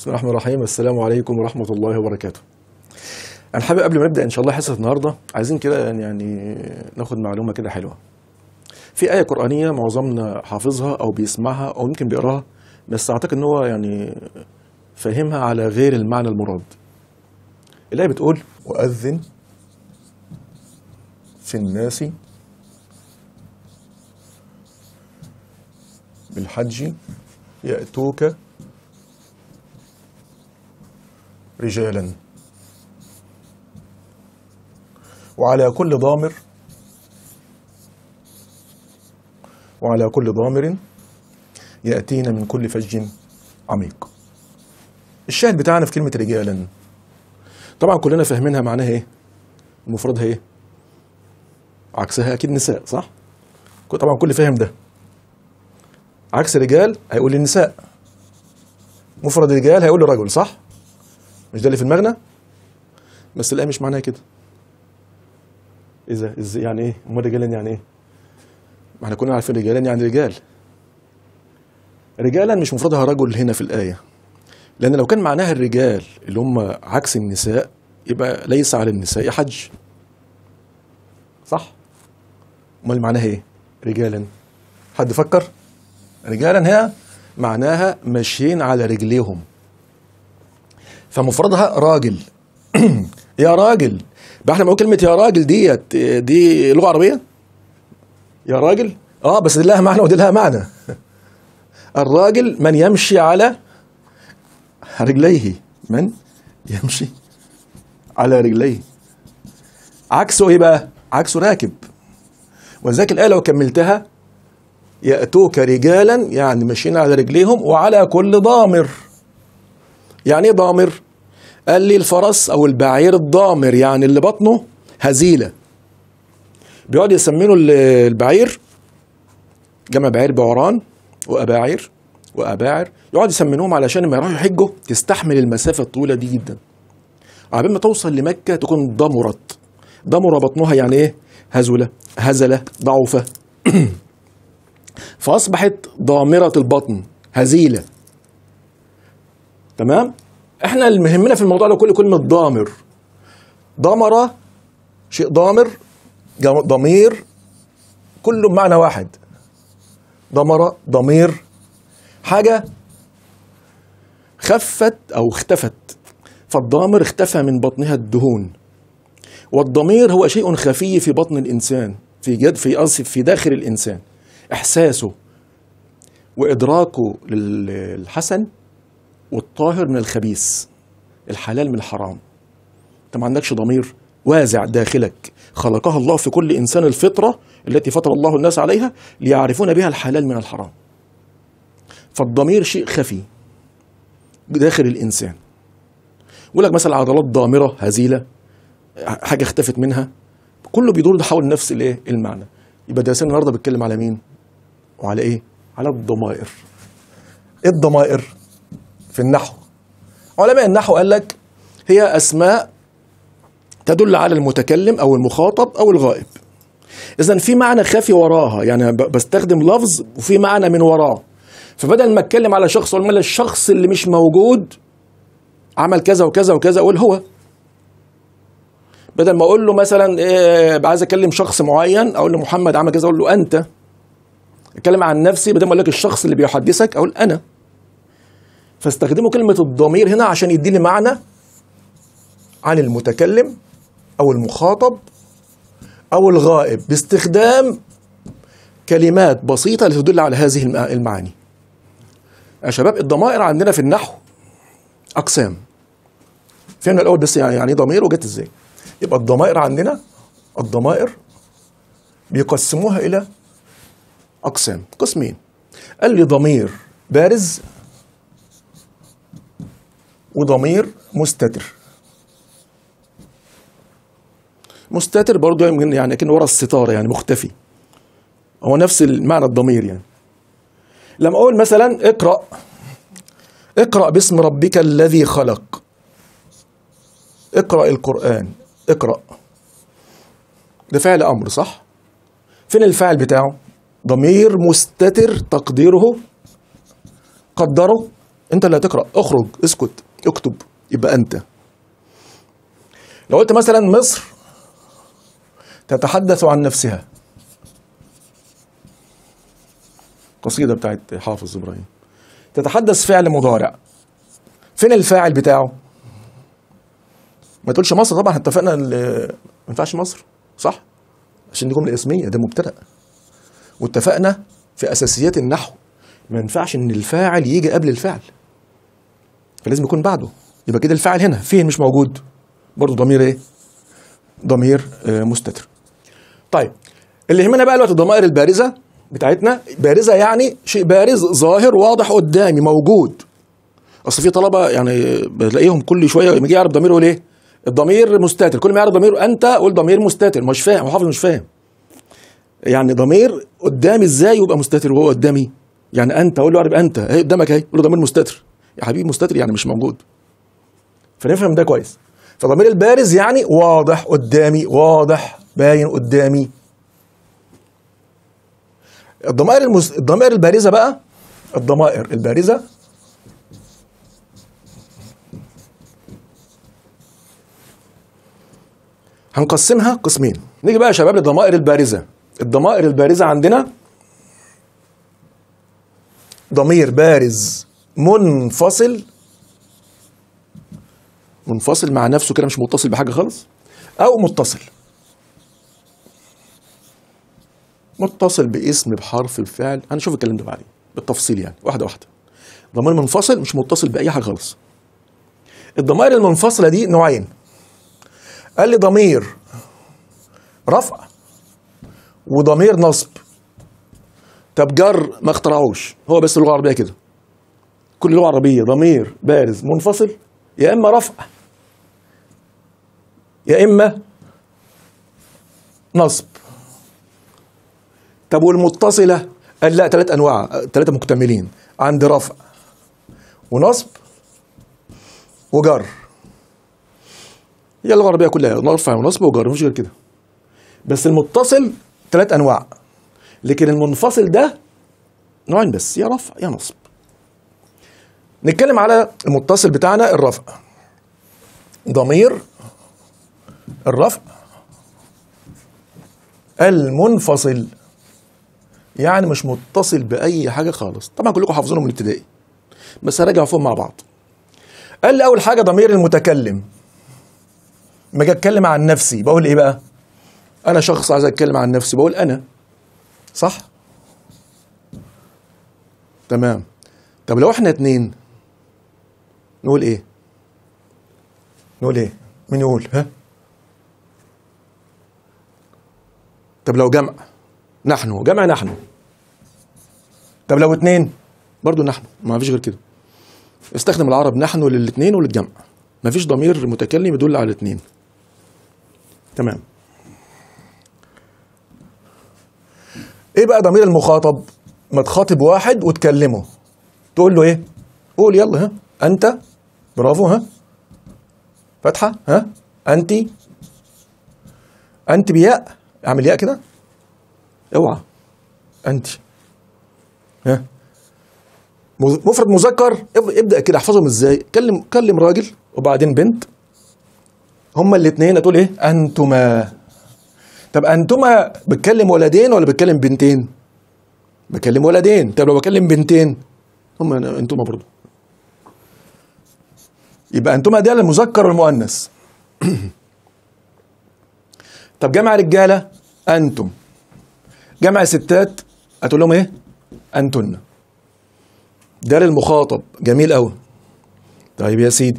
بسم الله الرحمن الرحيم السلام عليكم ورحمة الله وبركاته أنا حابب قبل ما نبدأ إن شاء الله حصة النهاردة عايزين كده يعني- يعني ناخد معلومة كده حلوة في آية قرآنية معظمنا حافظها أو بيسمعها أو يمكن بيقراها بس أعتقد إن هو يعني فاهمها على غير المعنى المراد الآية بتقول وأذن في الناس بالحج يأتوك رجالا وعلى كل ضامر وعلى كل ضامر يأتين من كل فج عميق الشاهد بتاعنا في كلمة رجالا طبعا كلنا فاهمينها معناها ايه مفردها ايه عكسها اكيد نساء صح طبعا كل فاهم ده عكس رجال هيقول لي نساء مفرد رجال هيقول لي رجل صح مش ده اللي في دماغنا بس الآية مش معناها كده إذا إزاي يعني إيه أمال رجالا يعني إيه ما احنا كنا عارفين رجالا يعني رجال رجالا مش مفردها رجل هنا في الآية لأن لو كان معناها الرجال اللي هم عكس النساء يبقى ليس على النساء حج صح أمال معناها إيه رجالا حد فكر رجالا هنا معناها ماشيين على رجليهم فمفردها راجل يا راجل بقى احنا بنقول كلمة يا راجل ديت دي لغة عربية يا راجل اه بس دي لها معنى ودي لها معنى الراجل من يمشي على رجليه من يمشي على رجليه عكسه ايه بقى عكسه راكب ولذلك الآية لو كملتها يأتوك رجالا يعني ماشيين على رجليهم وعلى كل ضامر يعني ايه ضامر قال لي الفرس او البعير الضامر يعني اللي بطنه هزيله بيقعد يسمينه ال- البعير جمع بعير بعران واباعير واباعر يقعد يسمينهم علشان لما يروحوا يحجوا تستحمل المسافه الطويله دي جدا عبال ما توصل لمكه تكون ضمرت ضمر بطنها يعني ايه هزله هزله ضعفه فاصبحت ضامره البطن هزيله تمام احنا اللي مهمنا في الموضوع ده كله كلمه ضامر ضمر شيء ضامر جم- ضمير كله بمعنى واحد ضمر ضمير حاجه خفت او اختفت فالضامر اختفى من بطنها الدهون والضمير هو شيء خفي في بطن الانسان في جد في أصف في داخل الانسان احساسه وادراكه للحسن والطاهر من الخبيث الحلال من الحرام انت ما عندكش ضمير وازع داخلك خلقها الله في كل انسان الفطره التي فطر الله الناس عليها ليعرفون بها الحلال من الحرام فالضمير شيء خفي داخل الانسان يقول لك مثلا عضلات ضامره هزيله حاجه اختفت منها كله بيدور حول نفس الايه المعنى يبقى درسنا النهارده بيتكلم على مين وعلى ايه على الضمائر ايه الضمائر في النحو علماء النحو قال لك هي اسماء تدل على المتكلم او المخاطب او الغائب اذا في معنى خفي وراها يعني ب- بستخدم لفظ وفي معنى من وراه فبدل ما اتكلم على شخص اقول الشخص اللي مش موجود عمل كذا وكذا وكذا اقول هو بدل ما اقول له مثلا إيه عايز اكلم شخص معين اقول له محمد عمل كذا اقول له انت اتكلم عن نفسي بدل ما اقول لك الشخص اللي بيحدثك اقول انا فاستخدموا كلمة الضمير هنا عشان يديني معنى عن المتكلم أو المخاطب أو الغائب باستخدام كلمات بسيطة لتدل على هذه المع- المعاني يا شباب الضمائر عندنا في النحو أقسام فهمنا الأول بس يعني يعني إيه ضمير وجت إزاي يبقى الضمائر عندنا الضمائر بيقسموها إلى أقسام قسمين قال لي ضمير بارز وضمير مستتر مستتر برضه يمكن يعني كأنه ورا الستارة يعني مختفي هو نفس المعنى الضمير يعني لما أقول مثلا اقرأ اقرأ باسم ربك الذي خلق اقرأ القرآن اقرأ ده فعل أمر صح فين الفاعل بتاعه ضمير مستتر تقديره قدره انت اللي هتقرا اخرج اسكت اكتب يبقى انت لو قلت مثلا مصر تتحدث عن نفسها قصيدة بتاعت حافظ إبراهيم تتحدث فعل مضارع فين الفاعل بتاعه ما تقولش مصر طبعا اتفقنا ال- ما ينفعش مصر صح عشان دي جملة اسمية ده مبتدأ واتفقنا في أساسيات النحو ما ينفعش إن الفاعل يجي قبل الفعل فلازم يكون بعده يبقى كده الفاعل هنا فين مش موجود برضه ضمير ايه ضمير آه، مستتر طيب اللي يهمنا بقى دلوقتي الضمائر البارزه بتاعتنا بارزه يعني شيء بارز ظاهر واضح قدامي موجود اصل في طلبه يعني بتلاقيهم كل شويه لما يجي يعرف ضمير يقول ايه الضمير مستتر كل ما يعرف ضمير انت قول ضمير مستتر مش فاهم هو حافظ مش فاهم يعني ضمير قدامي ازاي يبقى مستتر وهو قدامي يعني انت اقول له اعرف انت اهي قدامك اهي قول له ضمير مستتر يا حبيبي مستتر يعني مش موجود فنفهم ده كويس فضمير البارز يعني واضح قدامي واضح باين قدامي الضمائر المس... الضمائر البارزه بقى الضمائر البارزه هنقسمها قسمين نيجي بقى يا شباب للضمائر البارزه الضمائر البارزه عندنا ضمير بارز منفصل منفصل مع نفسه كده مش متصل بحاجه خالص او متصل متصل باسم بحرف بفعل هنشوف الكلام ده بعدين بالتفصيل يعني واحده واحده ضمير منفصل مش متصل باي حاجه خالص الضمائر المنفصله دي نوعين قال لي ضمير رفع وضمير نصب طب جر ما اخترعوش هو بس اللغه العربيه كده كل لغه عربيه ضمير بارز منفصل يا اما رفع يا اما نصب طب والمتصله قال لا ثلاث انواع ثلاثه مكتملين عند رفع ونصب وجر هي اللغه العربيه كلها رفع ونصب وجر مفيش غير كده بس المتصل ثلاث انواع لكن المنفصل ده نوعين بس يا رفع يا نصب نتكلم على المتصل بتاعنا الرفع ضمير الرفع المنفصل يعني مش متصل بأي حاجة خالص طبعا كلكم حافظينهم من الابتدائي بس هراجع فيهم مع بعض قال لي أول حاجة ضمير المتكلم لما اجي اتكلم عن نفسي بقول ايه بقى انا شخص عايز اتكلم عن نفسي بقول انا صح تمام طب لو احنا اتنين نقول ايه نقول ايه مين يقول ها طب لو جمع نحن جمع نحن طب لو اتنين برضو نحن ما فيش غير كده استخدم العرب نحن للاثنين وللجمع ما فيش ضمير متكلم يدل على الاثنين تمام ايه بقى ضمير المخاطب ما تخاطب واحد وتكلمه تقول له ايه قول يلا ها انت برافو ها فتحه ها انت انت بياء اعمل ياء كده اوعى انت ها مفرد مذكر ابدا كده احفظهم ازاي كلم كلم راجل وبعدين بنت هما الاثنين هتقول ايه انتما طب انتما بتكلم ولدين ولا بتكلم بنتين بكلم ولدين طب لو بكلم بنتين هما انتما برضو يبقى انتما ده المذكر والمؤنث طب جمع رجاله انتم جمع ستات هتقول لهم ايه انتن ده للمخاطب جميل قوي طيب يا سيدي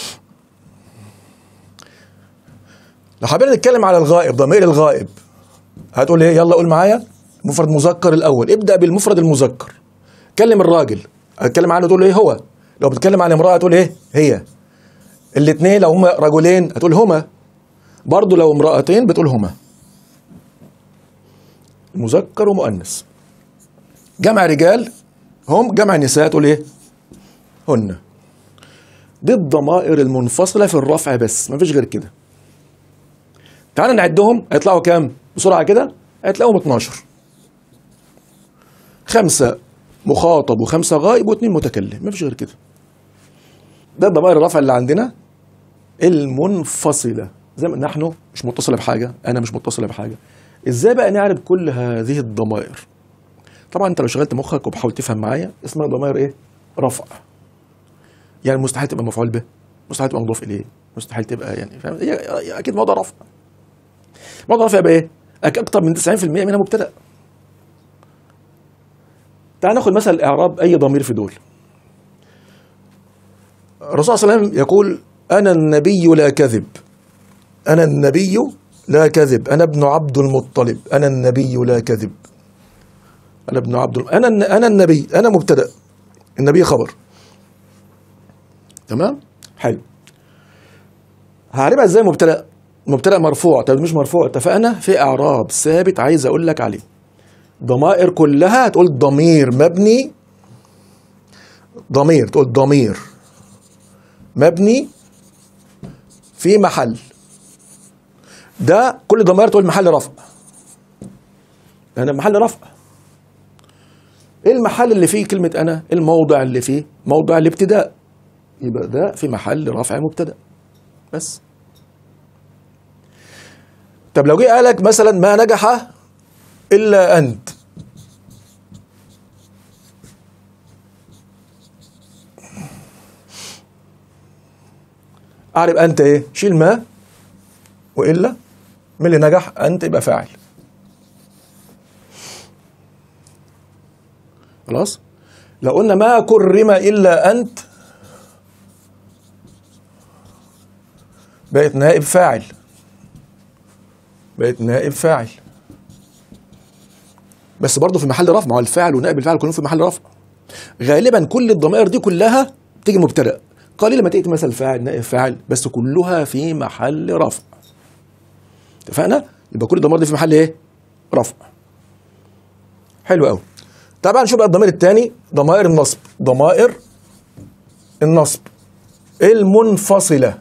لو حابين نتكلم على الغائب ضمير الغائب هتقول ايه يلا قول معايا مفرد مذكر الاول ابدا بالمفرد المذكر كلم الراجل هتكلم عنه تقول ايه هو لو بتتكلم عن امراه تقول ايه هي الاثنين لو هما رجلين هتقول هما برضه لو امرأتين بتقول هما مذكر ومؤنث جمع رجال هم جمع نساء تقول ايه هن دي الضمائر المنفصلة في الرفع بس مفيش غير كده تعال نعدهم هيطلعوا كام بسرعة كده هتلاقيهم 12 خمسة مخاطب وخمسة غائب واثنين متكلم مفيش غير كده ده الضمائر الرفع اللي عندنا المنفصله زي ما نحن مش متصله بحاجه انا مش متصله بحاجه ازاي بقى نعرف كل هذه الضمائر طبعا انت لو شغلت مخك وبحاول تفهم معايا اسمها ضمائر ايه رفع يعني مستحيل تبقى مفعول به مستحيل تبقى مضاف اليه مستحيل تبقى يعني فاهم هي هي اكيد موضوع رفع موضوع رفع يبقى ايه أك- اكتر من 90% منها مبتدا تعال ناخد مثلا اعراب اي ضمير في دول الرسول صلى الله عليه وسلم يقول انا النبي لا كذب انا النبي لا كذب انا ابن عبد المطلب انا النبي لا كذب انا ابن عبد الم... انا الن- انا النبي انا مبتدا النبي خبر تمام حلو هعرفها ازاي مبتدا مبتدا مرفوع طب مش مرفوع اتفقنا في اعراب ثابت عايز اقول لك عليه ضمائر كلها تقول ضمير مبني ضمير تقول ضمير مبني في محل ده كل ضمائر تقول محل رفع انا محل رفع ايه المحل اللي فيه كلمة انا الموضع اللي فيه موضع الابتداء يبقى ده في محل رفع مبتدأ بس طب لو جه قالك مثلا ما نجح الا انت اعرف انت ايه شيل ما والا من اللي نجح انت يبقى فاعل خلاص لو قلنا ما كرم الا انت بقت نائب فاعل بقت نائب فاعل بس برضه في محل رفع ما هو الفاعل ونائب الفاعل كلهم في محل رفع غالبا كل الضمائر دي كلها تيجي مبتدا قليلا ما تاتي مثلا فاعل نائب فاعل بس كلها في محل رفع اتفقنا يبقى كل الضمائر دي في محل ايه رفع حلو قوي طبعا نشوف بقى الضمير الثاني ضمائر النصب ضمائر النصب المنفصله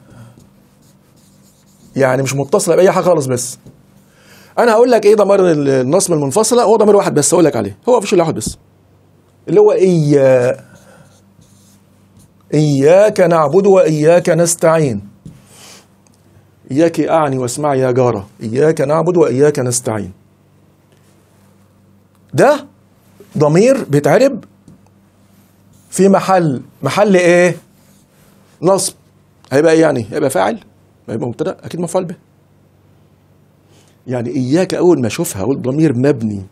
يعني مش متصله باي حاجه خالص بس انا هقول لك ايه ضمائر النصب المنفصله هو ضمير واحد بس هقول لك عليه هو مفيش الا واحد بس اللي هو إيا إياك نعبد وإياك نستعين إياك أعني واسمعي يا جارة إياك نعبد وإياك نستعين ده ضمير بيتعرب في محل محل ايه نصب هيبقى ايه يعني هيبقى فاعل هيبقى مبتدا اكيد مفعول به يعني اياك اول ما اشوفها اقول ضمير مبني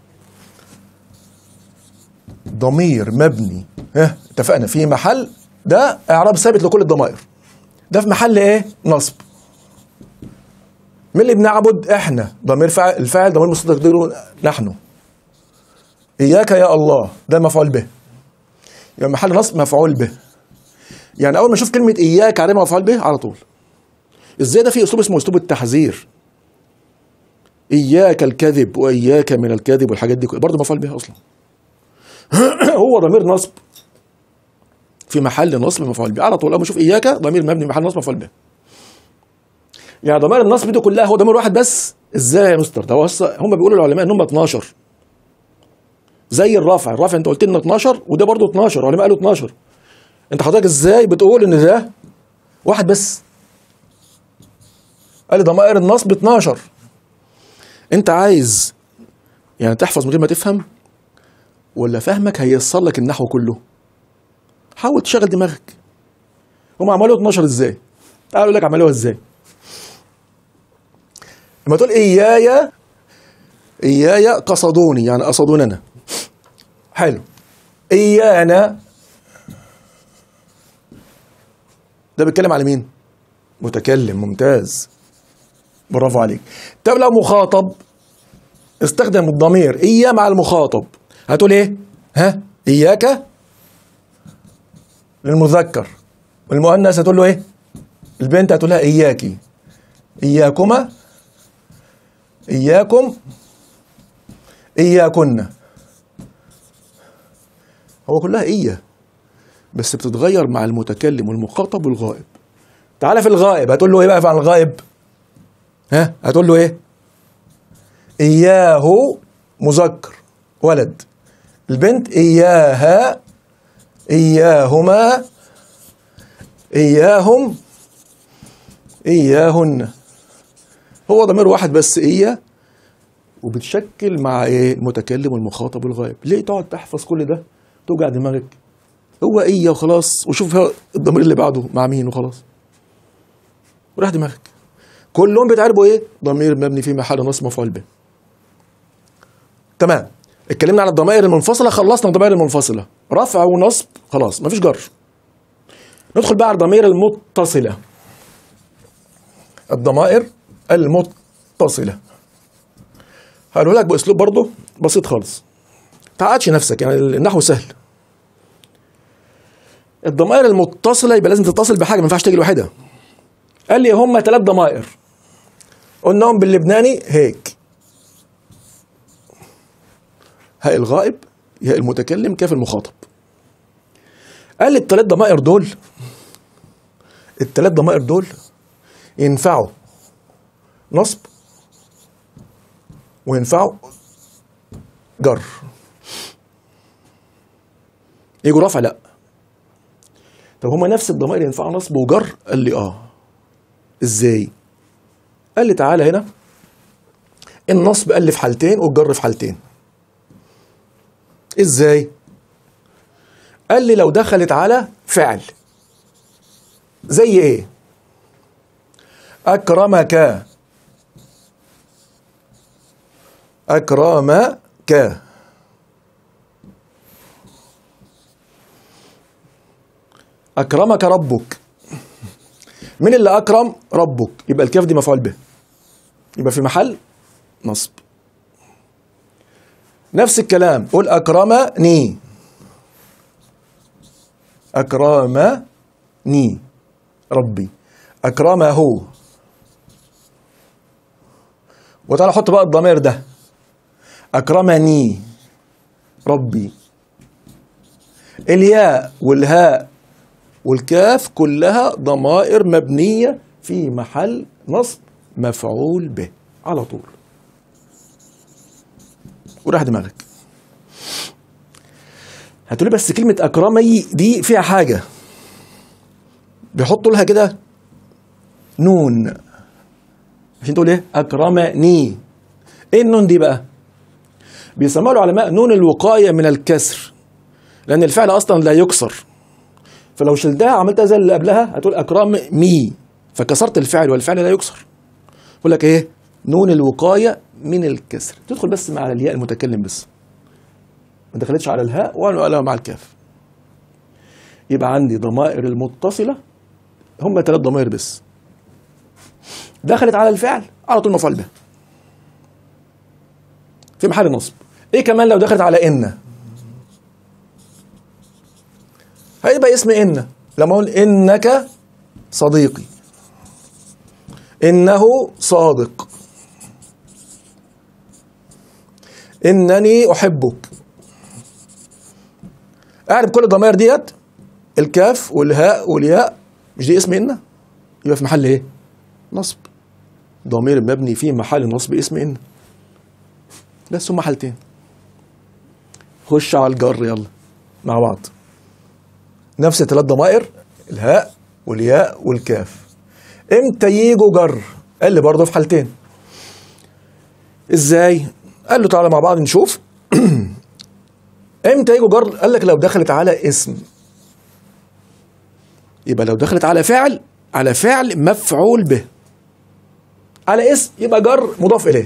ضمير مبني ها اتفقنا في محل ده اعراب ثابت لكل الضمائر ده في محل ايه نصب مين اللي بنعبد احنا ضمير فاعل الفاعل ضمير مستتر تقديره نحن اياك يا الله ده مفعول به يعني محل نصب مفعول به يعني اول ما اشوف كلمه اياك عليه مفعول به على طول ازاي ده في اسلوب اسمه اسلوب التحذير اياك الكذب واياك من الكذب والحاجات دي برضه مفعول به اصلا هو ضمير نصب في محل نصب مفعول به على طول اول ما اشوف اياك ضمير مبني محل نصب مفعول به يعني ضمائر النصب دي كلها هو ضمير واحد بس ازاي يا مستر ده هم بيقولوا العلماء ان هم 12 زي الرفع الرفع انت قلت لنا 12 وده برضه 12 العلماء قالوا 12 انت حضرتك ازاي بتقول ان ده واحد بس قال لي ضمائر النصب 12 انت عايز يعني تحفظ من غير ما تفهم ولا فهمك هييسر لك النحو كله حاول تشغل دماغك هم عملوها 12 ازاي تعال اقول لك عملوها ازاي لما تقول اياي اياي قصدوني يعني قصدوننا حلو ايانا ده بيتكلم على مين متكلم ممتاز برافو عليك طب لو مخاطب استخدم الضمير إيا مع المخاطب هتقول ايه ها إياك للمذكر والمؤنث هتقول له ايه البنت هتقول لها إياكي إياكما إياكم إياكن هو كلها إيا بس بتتغير مع المتكلم والمخاطب والغائب تعالى في الغائب هتقول له ايه بقى عن الغائب ها هتقول له ايه اياه مذكر ولد البنت اياها اياهما إياهم إياهن هو ضمير واحد بس إياه وبتشكل مع إيه المتكلم والمخاطب والغائب ليه تقعد تحفظ كل ده توجع دماغك هو إياه وخلاص وشوف الضمير اللي بعده مع مين وخلاص وراح دماغك كلهم بيتعربوا ايه ضمير مبني في محل نصب مفعول به تمام اتكلمنا على الضمائر المنفصله خلصنا الضمائر المنفصله رفع ونصب خلاص مفيش جر ندخل بقى على الضمائر المتصله الضمائر المتصله هقول لك باسلوب برضه بسيط خالص تعقدش نفسك يعني النحو سهل الضمائر المتصله يبقى لازم تتصل بحاجه ما ينفعش تيجي لوحدها قال لي هم ثلاث ضمائر قلناهم باللبناني هيك هاء الغائب ياء المتكلم كاف المخاطب قال لي الثلاث ضمائر دول الثلاث ضمائر دول ينفعوا نصب وينفعوا جر يجوا رفع لا طب هما نفس الضمائر ينفعوا نصب وجر قال لي اه ازاي قال لي تعالى هنا النصب قال لي في حالتين والجر في حالتين ازاي قال لي لو دخلت على فعل زي ايه اكرمك اكرمك اكرمك ربك مين اللي اكرم ربك يبقى الكاف دي مفعول به يبقى في محل نصب نفس الكلام قول اكرمني اكرمني ربي اكرمه وتعالى حط بقى الضمير ده اكرمني ربي الياء والهاء والكاف كلها ضمائر مبنية في محل نصب مفعول به على طول وراح دماغك هتقولي بس كلمة أكرمي دي فيها حاجة بيحطوا لها كده نون عشان تقول ايه أكرمني ايه النون دي بقى بيسموها العلماء نون الوقاية من الكسر لأن الفعل أصلا لا يكسر فلو شلتها عملتها زي اللي قبلها هتقول اكرام مي فكسرت الفعل والفعل لا يكسر يقول لك ايه نون الوقايه من الكسر تدخل بس مع الياء المتكلم بس ما دخلتش على الهاء ولا مع الكاف يبقى عندي ضمائر المتصله هم ثلاث ضمائر بس دخلت على الفعل على طول مفعول به في محل نصب ايه كمان لو دخلت على ان هيبقى اسم إن لما أقول إنك صديقي إنه صادق إنني أحبك أعرف كل الضمائر ديت الكاف والهاء والياء مش دي اسم إن يبقى في محل إيه؟ نصب ضمير مبني في محل نصب اسم إن بس هم حالتين خش على الجر يلا مع بعض نفس الثلاث ضمائر الهاء والياء والكاف امتى يجوا جر قال لي برضه في حالتين ازاي قال له تعالى مع بعض نشوف امتى يجوا جر قال لك لو دخلت على اسم يبقى لو دخلت على فعل على فعل مفعول به على اسم يبقى جر مضاف اليه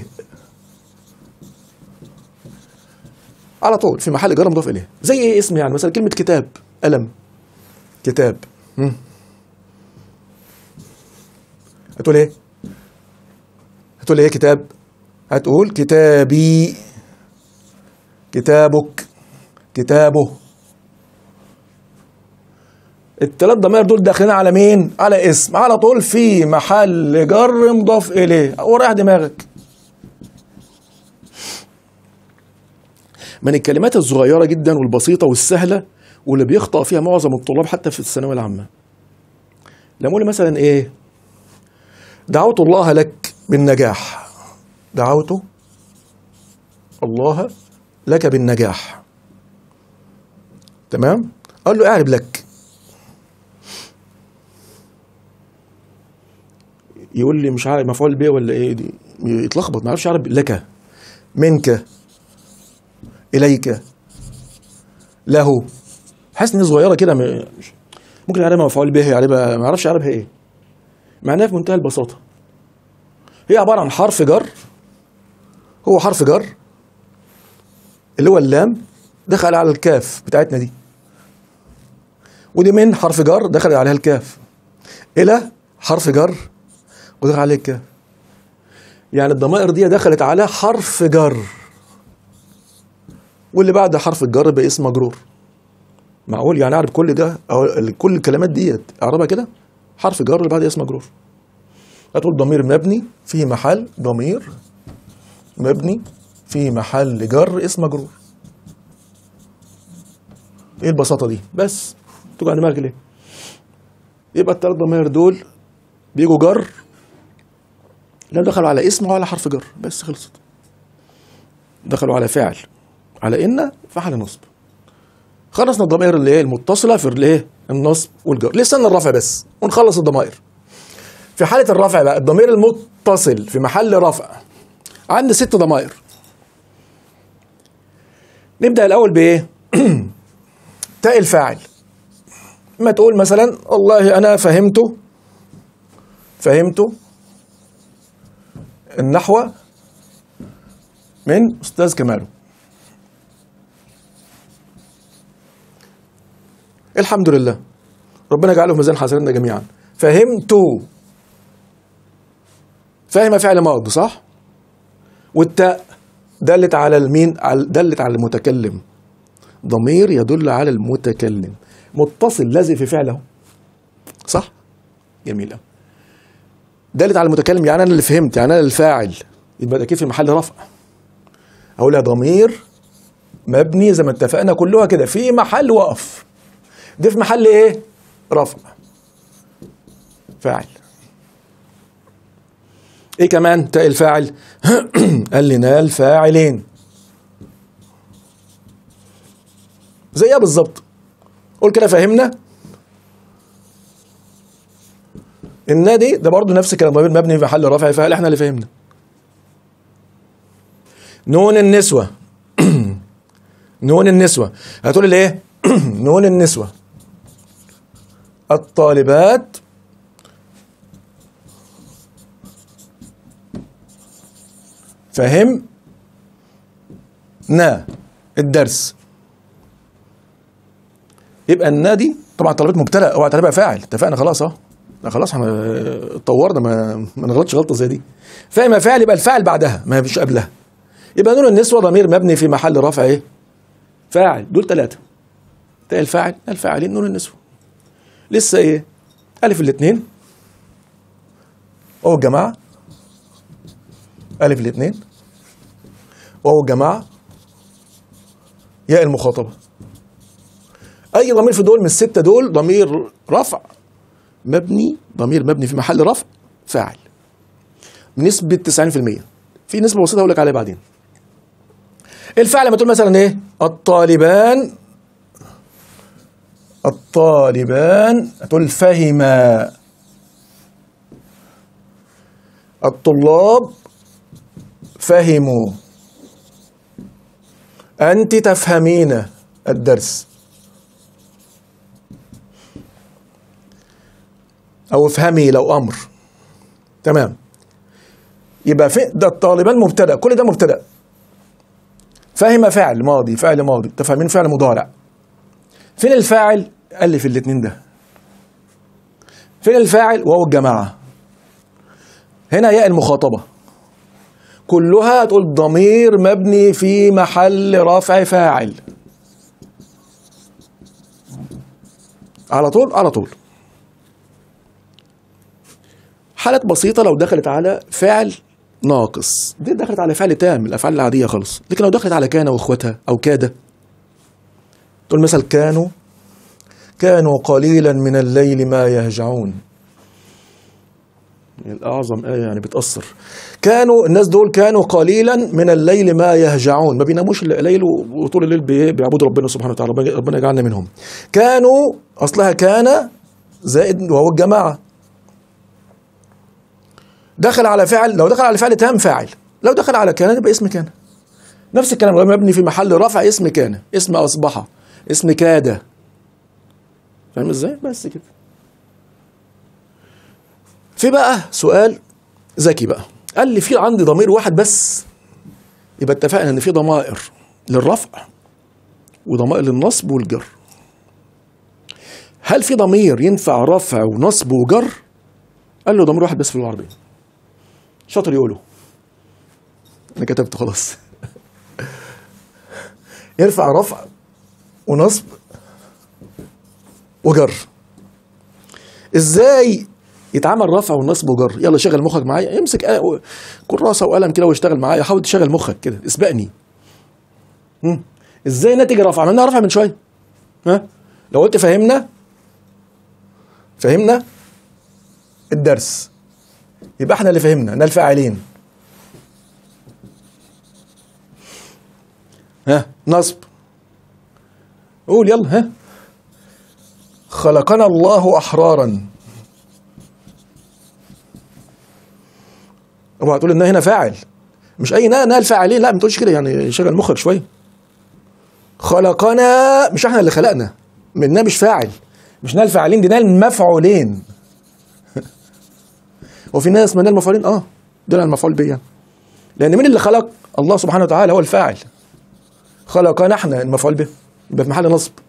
على طول في محل جر مضاف اليه زي ايه اسم يعني مثلا كلمه كتاب قلم كتاب مم. هتقول ايه هتقول ايه كتاب هتقول كتابي كتابك كتابه الثلاث ضمائر دول داخلين على مين على اسم على طول في محل جر مضاف اليه ورايح دماغك من الكلمات الصغيره جدا والبسيطه والسهله واللي بيخطأ فيها معظم الطلاب حتى في الثانويه العامه لما اقول مثلا ايه دعوت الله لك بالنجاح دعوت الله لك بالنجاح تمام قال له اعرب لك يقول لي مش عارف مفعول به ولا ايه دي يتلخبط ما يعرفش يعرف لك منك اليك له حاسس ان هي صغيره كده م- مش- ممكن يعرفها مفعول به يعرفها ما يعرفش يعرفها ايه معناها في منتهى البساطه هي عباره عن حرف جر هو حرف جر اللي هو اللام دخل على الكاف بتاعتنا دي ودي من حرف جر دخل عليها الكاف الى حرف جر ودخل عليه الكاف يعني الضمائر دي دخلت على حرف جر واللي بعد حرف الجر باسم مجرور معقول يعني اعرف كل ده او ال- كل الكلمات ديت اعربها كده حرف جر اللي بعد اسم مجرور هتقول ضمير مبني في محل ضمير مبني في محل جر اسم مجرور ايه البساطه دي بس توجع دماغك ليه يبقى الثلاث ضمائر دول بيجوا جر لا دخلوا على اسم وعلى حرف جر بس خلصت دخلوا على فعل على ان فعل نصب خلصنا الضمائر اللي هي المتصله في الايه النصب والجر لسه الرفع بس ونخلص الضمائر في حاله الرفع بقى الضمير المتصل في محل رفع عندي ست ضمائر نبدا الاول بايه تاء الفاعل ما تقول مثلا والله انا فهمت فهمت النحو من استاذ كمالو الحمد لله ربنا يجعله في ميزان حسناتنا جميعا فهمت فاهم فعل ماضي صح والتاء دلت على المين على- دلت على المتكلم ضمير يدل على المتكلم متصل لازق في فعله صح جميل أوي. دلت على المتكلم يعني انا اللي فهمت يعني انا الفاعل يبقى ده كيف في محل رفع اقولها ضمير مبني زي ما اتفقنا كلها كده في محل وقف دي في محل ايه رفع فاعل ايه كمان تاء الفاعل قال لي نال فاعلين زيها بالظبط قول كده فهمنا النادي ده برضه نفس الكلام ضمير مبني في محل رفع فاعل احنا اللي فهمنا نون النسوة نون النسوة هتقول لي ايه نون النسوة الطالبات فهم نا الدرس يبقى النادي طبعا طلبات مبتدا اوعى تبقى فاعل اتفقنا خلاص اهو لا خلاص احنا اتطورنا ما ما نغلطش غلطه زي دي فاهم فاعل يبقى الفاعل بعدها ما فيش قبلها يبقى نون النسوه ضمير مبني في محل رفع ايه فاعل دول ثلاثه تاء الفاعل الفاعلين نون النسوه لسه ايه الف الاثنين واو الجماعه الف الاثنين واو الجماعه ياء المخاطبه اي ضمير في دول من السته دول ضمير رفع مبني ضمير مبني في محل رفع فاعل بنسبه 90% في نسبه بسيطه هقول لك عليها بعدين الفعل لما تقول مثلا ايه الطالبان الطالبان تقول فهما الطلاب فهموا أنت تفهمين الدرس أو افهمي لو أمر تمام يبقى في ده الطالبان مبتدأ كل ده مبتدأ فهم فعل ماضي فعل ماضي تفهمين فعل مضارع فين الفاعل قال لي في الاتنين ده فين الفاعل وهو الجماعة هنا ياء المخاطبة كلها تقول ضمير مبني في محل رفع فاعل على طول على طول حالات بسيطة لو دخلت على فعل ناقص دي دخلت على فعل تام الأفعال العادية خالص لكن لو دخلت على كان وإخوتها أو كاد تقول مثلا كانوا كانوا قليلا من الليل ما يهجعون الأعظم آية يعني بتأثر كانوا الناس دول كانوا قليلا من الليل ما يهجعون ما بيناموش الليل وطول الليل بي- بيعبدوا ربنا سبحانه وتعالى ربنا- ربنا يجعلنا منهم كانوا أصلها كان زائد وهو الجماعة دخل على فعل لو دخل على فعل تام فاعل لو دخل على كان يبقى اسم كان نفس الكلام لو مبني في محل رفع اسم كان اسم اصبح اسم كاد فاهم ازاي بس كده في بقى سؤال ذكي بقى قال لي في عندي ضمير واحد بس يبقى اتفقنا ان في ضمائر للرفع وضمائر للنصب والجر هل في ضمير ينفع رفع ونصب وجر قال له ضمير واحد بس في اللغه العربيه شاطر يقوله انا كتبت خلاص يرفع رفع ونصب وجر ازاي يتعمل رفع ونصب وجر يلا شغل مخك معايا امسك آه كراسه وقلم كده واشتغل معايا حاول تشغل مخك كده اسبقني مم. ازاي ناتج رفع عملنا رفع من شويه ها لو قلت فهمنا فهمنا الدرس يبقى احنا اللي فهمنا انا الفاعلين ها نصب قول يلا ها خلقنا الله احرارا اوعى تقول انها هنا فاعل مش اي نا نا الفاعلين لا ما تقولش كده يعني شغل مخك شويه خلقنا مش احنا اللي خلقنا مننا مش فاعل مش نال الفاعلين دي نال المفعولين وفي ناس من المفعولين اه دول المفعول به لان مين اللي خلق الله سبحانه وتعالى هو الفاعل خلقنا احنا المفعول به يبقى في محل نصب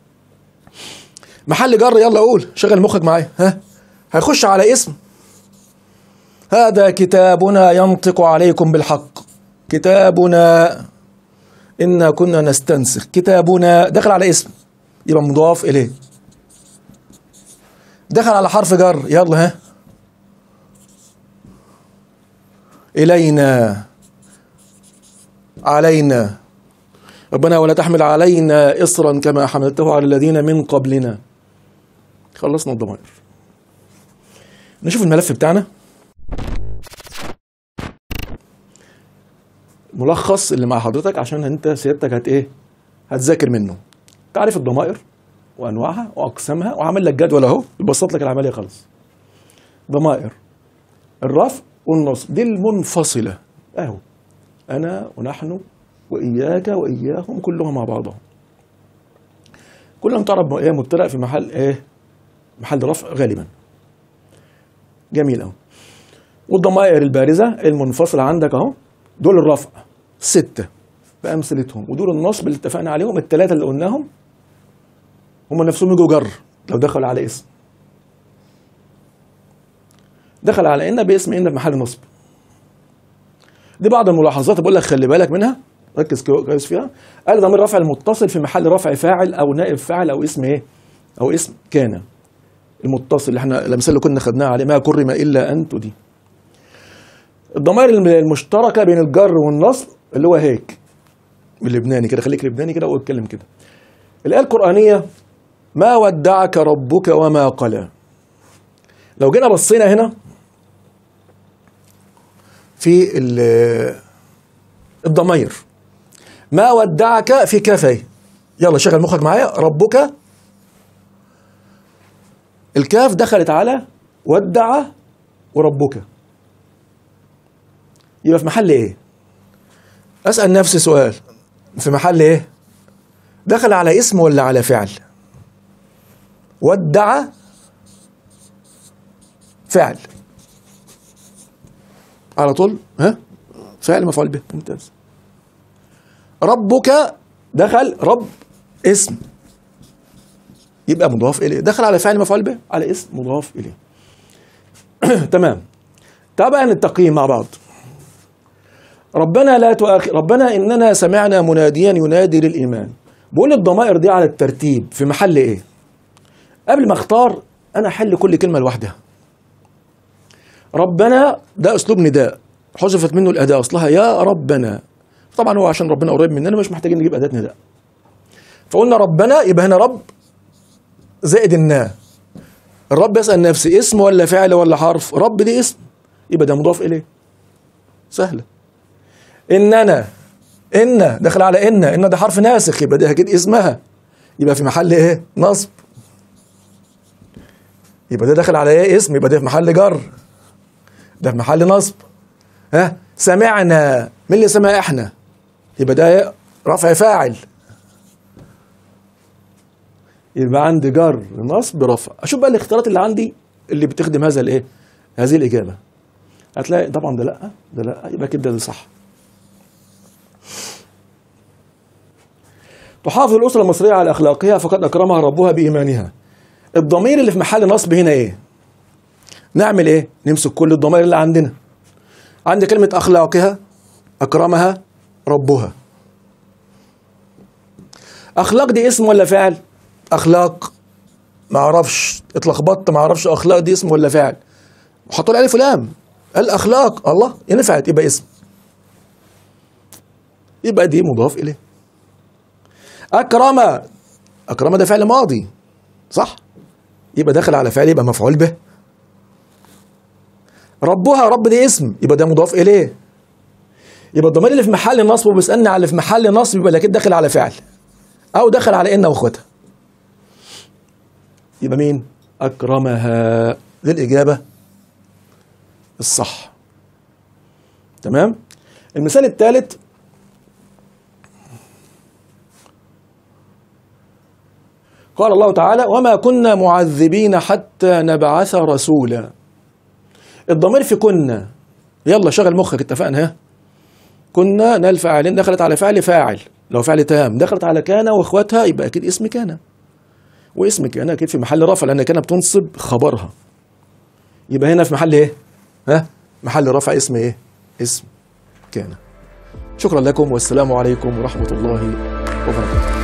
محل جر يلا قول شغل مخك معايا ها هيخش على اسم هذا كتابنا ينطق عليكم بالحق كتابنا إنا كنا نستنسخ كتابنا دخل على اسم يبقى مضاف إليه دخل على حرف جر يلا ها إلينا علينا ربنا ولا تحمل علينا إصرا كما حملته على الذين من قبلنا خلصنا الضمائر نشوف الملف بتاعنا ملخص اللي مع حضرتك عشان انت سيادتك هت ايه هتذاكر منه تعرف الضمائر وانواعها واقسامها وعامل لك جدول اهو يبسط لك العمليه خالص ضمائر الرفع والنصب دي المنفصله اهو انا ونحن واياك واياهم كلهم مع بعضهم كلهم تعرف ايه مبتدا في محل ايه محل رفع غالبا جميل اهو والضمائر البارزه المنفصله عندك اهو دول الرفع ستة بأمثلتهم ودول النصب اللي اتفقنا عليهم الثلاثة اللي قلناهم هم نفسهم يجوا جر لو دخلوا على اسم دخل على إن باسم إن بمحل نصب دي بعض الملاحظات بقول لك خلي بالك منها ركز كويس فيها قال ضمير رفع المتصل في محل رفع فاعل أو نائب فاعل أو اسم إيه أو اسم كان المتصل اللي احنا الأمثلة اللي كنا خدناها عليه ما كرم إلا أنت دي الضمائر المشتركه بين الجر والنصب اللي هو هيك باللبناني كده خليك لبناني كده واتكلم كده الايه القرانيه ما ودعك ربك وما قلى لو جينا بصينا هنا في الضمائر ما ودعك في كافه يلا شغل مخك معايا ربك الكاف دخلت على ودع وربك يبقى في محل ايه اسال نفسي سؤال في محل ايه دخل على اسم ولا على فعل ودع فعل على طول ها فعل مفعول به ممتاز ربك دخل رب اسم يبقى مضاف اليه دخل على فعل مفعول به على اسم مضاف اليه تمام تابع التقييم مع بعض ربنا لا تؤاخ ربنا اننا سمعنا مناديا ينادي للايمان بقول الضمائر دي على الترتيب في محل ايه قبل ما اختار انا احل كل كلمه لوحدها ربنا ده اسلوب نداء حذفت منه الاداه اصلها يا ربنا طبعا هو عشان ربنا قريب مننا مش محتاجين نجيب اداه نداء فقلنا ربنا يبقى هنا رب زائد النا الرب يسال نفسي اسم ولا فعل ولا حرف رب دي اسم يبقى ده مضاف اليه سهله اننا ان داخل على ان ان ده حرف ناسخ يبقى ده اكيد اسمها يبقى في محل ايه نصب يبقى ده داخل على ايه اسم يبقى ده في محل جر ده في محل نصب ها سمعنا مين اللي سمع احنا يبقى ده رفع فاعل يبقى عندي جر نصب رفع اشوف بقى الاختيارات اللي عندي اللي بتخدم هذا الايه هذه الاجابه هتلاقي طبعا ده لا ده لا يبقى كده ده صح تحافظ الاسره المصريه على اخلاقها فقد اكرمها ربها بايمانها الضمير اللي في محل نصب هنا ايه نعمل ايه نمسك كل الضمائر اللي عندنا عندي كلمه اخلاقها اكرمها ربها اخلاق دي اسم ولا فعل اخلاق ما اعرفش اتلخبطت ما اعرفش اخلاق دي اسم ولا فعل حطوا الالف ولام الاخلاق الله ينفعت يبقى اسم يبقى دي مضاف اليه اكرم اكرم ده فعل ماضي صح يبقى داخل على فعل يبقى مفعول به ربها رب دي اسم يبقى ده مضاف اليه يبقى الضمير اللي في محل النصب وبيسالني على اللي في محل نصب يبقى اكيد داخل على فعل او داخل على ان واخواتها يبقى مين اكرمها دي الاجابه الصح تمام المثال الثالث قال الله تعالى وما كنا معذبين حتى نبعث رسولا الضمير في كنا يلا شغل مخك اتفقنا ها كنا نال فاعلين دخلت على فعل فاعل لو فعل تام دخلت على كان واخواتها يبقى اكيد اسم كان واسم كان اكيد في محل رفع لان كان بتنصب خبرها يبقى هنا في محل ايه ها محل رفع اسم ايه اسم كان شكرا لكم والسلام عليكم ورحمه الله وبركاته